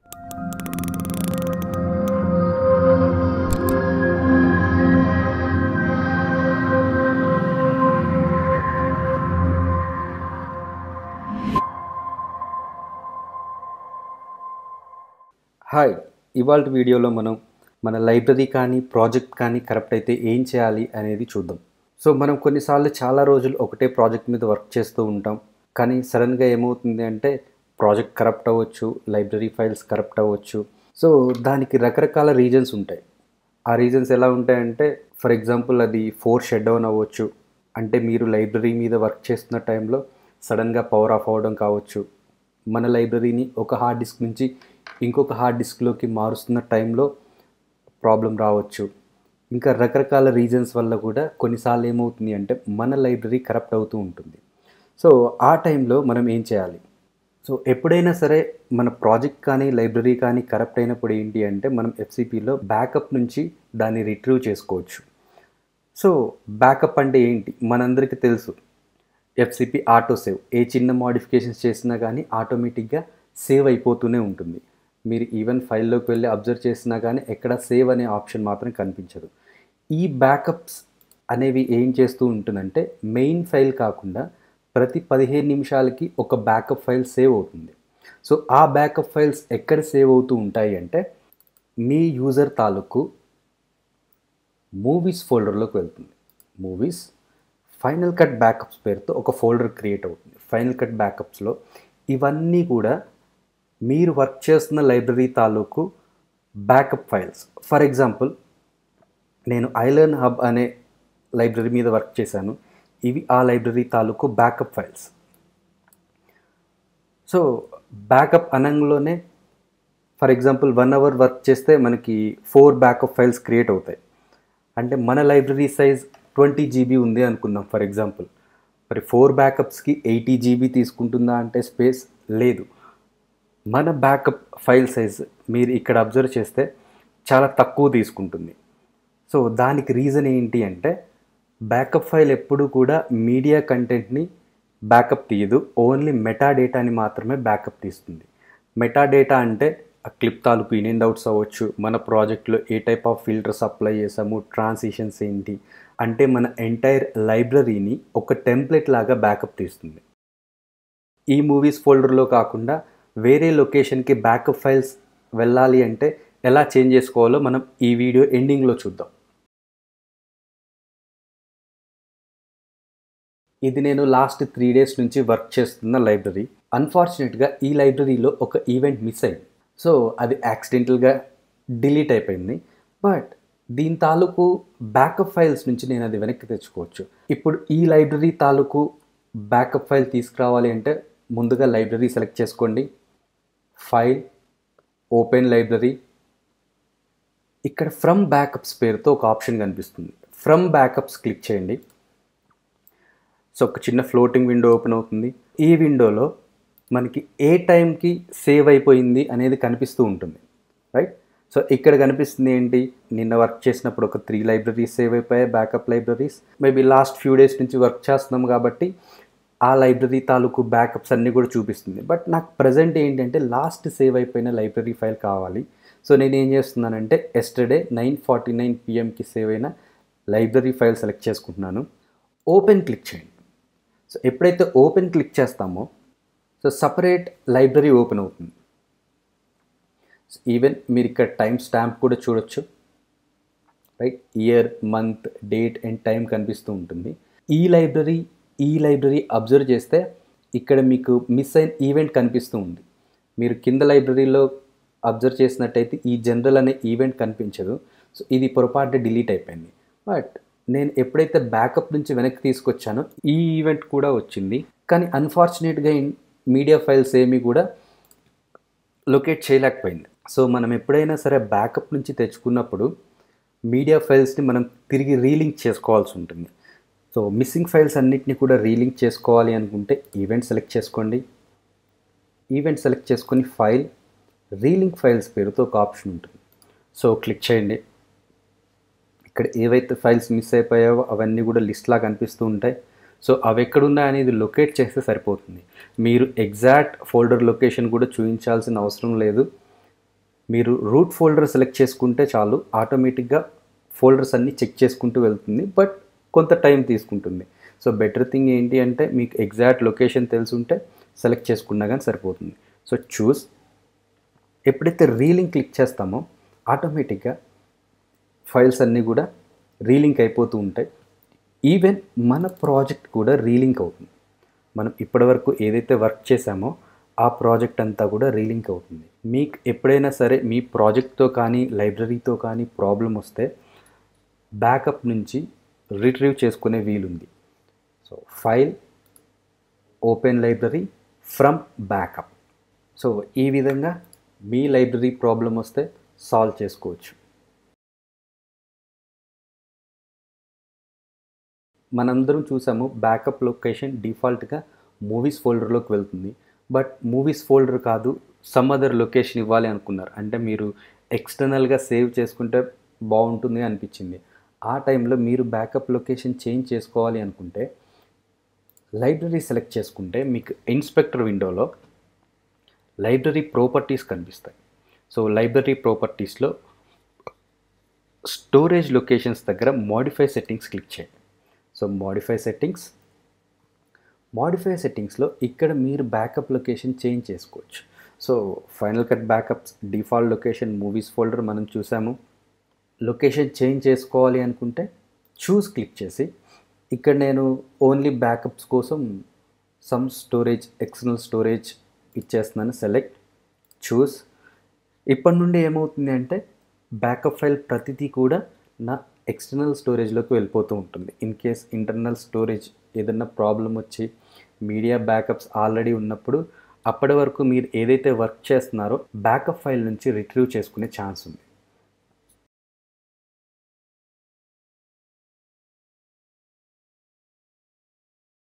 hi ఇవాళ వీడియోలో మనం మన లైబ్రరీ కానీ ప్రాజెక్ట్ కానీ కరెక్ట్ అయితే ఏం చేయాలి అనేది చూద్దాం సో మనం కొన్నిసార్లు చాలా రోజులు ఒకటే ప్రాజెక్ట్ మీద వర్క్ చేస్తూ ఉంటాం కానీ సడన్గా ఏమవుతుంది అంటే ప్రాజెక్ట్ కరప్ట్ అవ్వచ్చు లైబ్రరీ ఫైల్స్ కరప్ట్ అవ్వచ్చు సో దానికి రకరకాల రీజన్స్ ఉంటాయి ఆ రీజన్స్ ఎలా ఉంటాయంటే ఫర్ ఎగ్జాంపుల్ అది ఫోర్ షట్ డౌన్ అవ్వచ్చు అంటే మీరు లైబ్రరీ మీద వర్క్ చేస్తున్న టైంలో సడన్గా పవర్ ఆఫ్ అవ్వడం కావచ్చు మన లైబ్రరీని ఒక హార్డ్ డిస్క్ నుంచి ఇంకొక హార్డ్ డిస్క్లోకి మారుస్తున్న టైంలో ప్రాబ్లం రావచ్చు ఇంకా రకరకాల రీజన్స్ వల్ల కూడా కొన్నిసార్లు ఏమవుతుంది అంటే మన లైబ్రరీ కరప్ట్ అవుతూ ఉంటుంది సో ఆ టైంలో మనం ఏం చేయాలి సో ఎప్పుడైనా సరే మన ప్రాజెక్ట్ కానీ లైబ్రరీ కానీ కరప్ట్ అయినప్పుడు ఏంటి అంటే మనం ఎఫ్సిపిలో బ్యాకప్ నుంచి దాన్ని రిట్రీవ్ చేసుకోవచ్చు సో బ్యాకప్ అంటే ఏంటి మనందరికీ తెలుసు ఎఫ్సిపి ఆటో సేవ్ ఏ చిన్న మోడిఫికేషన్స్ చేసినా కానీ ఆటోమేటిక్గా సేవ్ అయిపోతూనే ఉంటుంది మీరు ఈవెన్ ఫైల్లోకి వెళ్ళి అబ్జర్వ్ చేసినా కానీ ఎక్కడ సేవ్ అనే ఆప్షన్ మాత్రం కనిపించదు ఈ బ్యాకప్స్ అనేవి ఏం చేస్తూ ఉంటుందంటే మెయిన్ ఫైల్ కాకుండా ప్రతి పదిహేను నిమిషాలకి ఒక బ్యాకప్ ఫైల్ సేవ్ అవుతుంది సో ఆ బ్యాకప్ ఫైల్స్ ఎక్కడ సేవ్ అవుతూ ఉంటాయి అంటే మీ యూజర్ తాలూకు మూవీస్ ఫోల్డర్లోకి వెళ్తుంది మూవీస్ ఫైనల్ కట్ బ్యాకప్స్ పేరుతో ఒక ఫోల్డర్ క్రియేట్ అవుతుంది ఫైనల్ కట్ బ్యాకప్స్లో ఇవన్నీ కూడా మీరు వర్క్ చేస్తున్న లైబ్రరీ తాలూకు బ్యాకప్ ఫైల్స్ ఫర్ ఎగ్జాంపుల్ నేను ఐలర్న్ హబ్ అనే లైబ్రరీ మీద వర్క్ చేశాను ఇవి ఆ లైబ్రరీ తాలూకు బ్యాకప్ ఫైల్స్ సో బ్యాకప్ అనంలోనే for example one hour work చేస్తే మనకి ఫోర్ బ్యాకప్ ఫైల్స్ క్రియేట్ అవుతాయి అంటే మన లైబ్రరీ సైజ్ ట్వంటీ జీబీ ఉంది అనుకుందాం ఫర్ ఎగ్జాంపుల్ మరి ఫోర్ బ్యాకప్స్కి ఎయిటీ జీబీ తీసుకుంటుందా అంటే స్పేస్ లేదు మన బ్యాకప్ ఫైల్ సైజ్ మీరు ఇక్కడ అబ్జర్వ్ చేస్తే చాలా తక్కువ తీసుకుంటుంది సో దానికి రీజన్ ఏంటి అంటే బ్యాకప్ ఫైల్ ఎప్పుడు కూడా మీడియా కంటెంట్ని బ్యాకప్ తీయదు ఓన్లీ మెటా డేటాని మాత్రమే బ్యాకప్ తీస్తుంది మెటా డేటా అంటే ఆ క్లిప్ తాలూకు ఇన్ అండ్ అవుట్స్ అవ్వచ్చు మన ప్రాజెక్ట్లో ఏ టైప్ ఆఫ్ ఫిల్టర్స్ అప్లై చేసాము ట్రాన్సిషన్స్ ఏంటి అంటే మన ఎంటైర్ లైబ్రరీని ఒక టెంప్లెట్ లాగా బ్యాకప్ తీస్తుంది ఈ మూవీస్ ఫోల్డర్లో కాకుండా వేరే లొకేషన్కి బ్యాకప్ ఫైల్స్ వెళ్ళాలి అంటే ఎలా చేంజ్ చేసుకోవాలో మనం ఈ వీడియో ఎండింగ్లో చూద్దాం ఇది నేను లాస్ట్ త్రీ డేస్ నుంచి వర్క్ చేస్తున్న లైబ్రరీ అన్ఫార్చునేట్గా ఈ లైబ్రరీలో ఒక ఈవెంట్ మిస్ అయింది సో అది యాక్సిడెంటల్గా డిలీట్ అయిపోయింది బట్ దీని తాలూకు బ్యాకప్ ఫైల్స్ నుంచి నేను అది వెనక్కి తెచ్చుకోవచ్చు ఇప్పుడు ఈ లైబ్రరీ తాలూకు బ్యాకప్ ఫైల్ తీసుకురావాలి అంటే ముందుగా లైబ్రరీ సెలెక్ట్ చేసుకోండి ఫైల్ ఓపెన్ లైబ్రరీ ఇక్కడ ఫ్రమ్ బ్యాకప్స్ పేరుతో ఒక ఆప్షన్ కనిపిస్తుంది ఫ్రమ్ బ్యాకప్స్ క్లిక్ చేయండి సో ఒక చిన్న ఫ్లోటింగ్ విండో ఓపెన్ అవుతుంది ఈ విండోలో మనకి ఏ టైంకి సేవ్ అయిపోయింది అనేది కనిపిస్తూ ఉంటుంది రైట్ సో ఇక్కడ కనిపిస్తుంది ఏంటి నిన్న వర్క్ చేసినప్పుడు ఒక త్రీ లైబ్రరీస్ సేవ్ అయిపోయాయి backup libraries maybe last few days నుంచి వర్క్ చేస్తున్నాం కాబట్టి ఆ లైబ్రరీ తాలూకు బ్యాకప్స్ అన్నీ కూడా చూపిస్తుంది బట్ నాకు ప్రజెంట్ ఏంటంటే లాస్ట్ సేవ్ అయిపోయిన లైబ్రరీ ఫైల్ కావాలి సో నేను ఏం చేస్తున్నానంటే ఎస్టర్డే నైన్ ఫార్టీ నైన్ పిఎంకి సేవ్ అయిన లైబ్రరీ ఫైల్ సెలెక్ట్ చేసుకుంటున్నాను ఓపెన్ క్లిక్ చేయండి సో ఎప్పుడైతే ఓపెన్ క్లిక్ చేస్తామో సో సపరేట్ లైబ్రరీ ఓపెన్ అవుతుంది ఈవెన్ మీరు ఇక్కడ టైం స్టాంప్ కూడా చూడొచ్చు right year month date and time కనిపిస్తూ ఉంటుంది ఈ లైబ్రరీ ఈ లైబ్రరీ అబ్జర్వ్ చేస్తే ఇక్కడ మీకు మిస్ అయిన ఈవెంట్ కనిపిస్తూ ఉంది మీరు కింద లైబ్రరీలో అబ్జర్వ్ చేసినట్టయితే ఈ జనరల్ అనే ఈవెంట్ కనిపించదు సో ఇది పొరపాటు డిలీట్ అయిపోయింది బట్ నేను ఎప్పుడైతే బ్యాకప్ నుంచి వెనక్కి తీసుకొచ్చానో ఈ ఈవెంట్ కూడా వచ్చింది కానీ అన్ఫార్చునేట్గా మీడియా ఫైల్స్ ఏమీ కూడా లొకేట్ చేయలేకపోయింది సో మనం ఎప్పుడైనా సరే బ్యాకప్ నుంచి తెచ్చుకున్నప్పుడు మీడియా ఫైల్స్ని మనం తిరిగి రీలింక్ చేసుకోవాల్సి ఉంటుంది సో మిస్సింగ్ ఫైల్స్ అన్నిటిని కూడా రీలింక్ చేసుకోవాలి అనుకుంటే ఈవెంట్ సెలెక్ట్ చేసుకోండి ఈవెంట్ సెలెక్ట్ చేసుకొని ఫైల్ రీలింక్ ఫైల్స్ పేరుతో ఒక ఆప్షన్ ఉంటుంది సో క్లిక్ చేయండి ఇక్కడ ఏవైతే ఫైల్స్ మిస్ అయిపోయావో అవన్నీ కూడా లిస్ట్లా కనిపిస్తూ ఉంటాయి సో అవి ఎక్కడున్నాయి అనేది లొకేట్ చేస్తే సరిపోతుంది మీరు ఎగ్జాక్ట్ ఫోల్డర్ లొకేషన్ కూడా చూపించాల్సిన అవసరం లేదు మీరు రూట్ ఫోల్డర్ సెలెక్ట్ చేసుకుంటే చాలు ఆటోమేటిక్గా ఫోల్డర్స్ అన్నీ చెక్ చేసుకుంటూ వెళ్తుంది బట్ కొంత టైం తీసుకుంటుంది సో బెటర్ థింగ్ ఏంటి అంటే మీకు ఎగ్జాక్ట్ లొకేషన్ తెలుసుంటే సెలెక్ట్ చేసుకున్నా కానీ సరిపోతుంది సో చూస్ ఎప్పుడైతే రీలింక్ క్లిక్ చేస్తామో ఆటోమేటిక్గా ఫైల్స్ అన్నీ కూడా రీలింక్ అయిపోతూ ఉంటాయి ఈవెన్ మన ప్రాజెక్ట్ కూడా రీలింక్ అవుతుంది మనం ఇప్పటివరకు ఏదైతే వర్క్ చేసామో ఆ ప్రాజెక్ట్ అంతా కూడా రీలింక్ అవుతుంది మీకు ఎప్పుడైనా సరే మీ ప్రాజెక్ట్తో కానీ లైబ్రరీతో కానీ ప్రాబ్లం వస్తే బ్యాకప్ నుంచి రిట్రీవ్ చేసుకునే వీలుంది so file open library from backup so ఈ విధంగా మీ లైబ్రరీ ప్రాబ్లం వస్తే సాల్వ్ చేసుకోవచ్చు మనందరం చూసాము బ్యాకప్ లొకేషన్ డిఫాల్ట్గా మూవీస్ ఫోల్డర్లోకి వెళ్తుంది బట్ మూవీస్ ఫోల్డర్ కాదు సమ్ అదర్ లొకేషన్ ఇవ్వాలి అనుకున్నారు అంటే మీరు ఎక్స్టర్నల్గా సేవ్ చేసుకుంటే బాగుంటుంది అనిపించింది ఆ టైంలో మీరు బ్యాకప్ లొకేషన్ చేంజ్ చేసుకోవాలి అనుకుంటే లైబ్రరీ సెలెక్ట్ చేసుకుంటే మీకు ఇన్స్పెక్టర్ విండోలో లైబ్రరీ ప్రాపర్టీస్ కనిపిస్తాయి సో లైబ్రరీ ప్రాపర్టీస్లో స్టోరేజ్ లొకేషన్స్ దగ్గర మోడిఫై సెట్టింగ్స్ క్లిక్ చేయండి సో మోడిఫై సెట్టింగ్స్ మోడిఫై సెట్టింగ్స్లో ఇక్కడ మీరు బ్యాకప్ లొకేషన్ చేంజ్ చేసుకోవచ్చు so final cut backups default location movies folder మనం చూసాము లొకేషన్ చేంజ్ చేసుకోవాలి అనుకుంటే చూస్ క్లిక్ చేసి ఇక్కడ నేను ఓన్లీ బ్యాకప్స్ కోసం సమ్ స్టోరేజ్ ఎక్స్టర్నల్ స్టోరేజ్ ఇచ్చేస్తున్నాను సెలెక్ట్ చూస్ ఇప్పటి నుండి ఏమవుతుంది అంటే బ్యాకప్ ఫైల్ ప్రతిదీ కూడా నా ఎక్స్టర్నల్ స్టోరేజ్లోకి వెళ్ళిపోతూ ఉంటుంది ఇన్ కేస్ ఇంటర్నల్ స్టోరేజ్ ఏదన్నా ప్రాబ్లం వచ్చి మీడియా బ్యాకప్స్ ఆల్రెడీ ఉన్నప్పుడు అప్పటి వరకు మీరు ఏదైతే వర్క్ చేస్తున్నారో బ్యాకప్ ఫైల్ నుంచి రిట్రీవ్ చేసుకునే ఛాన్స్ ఉంది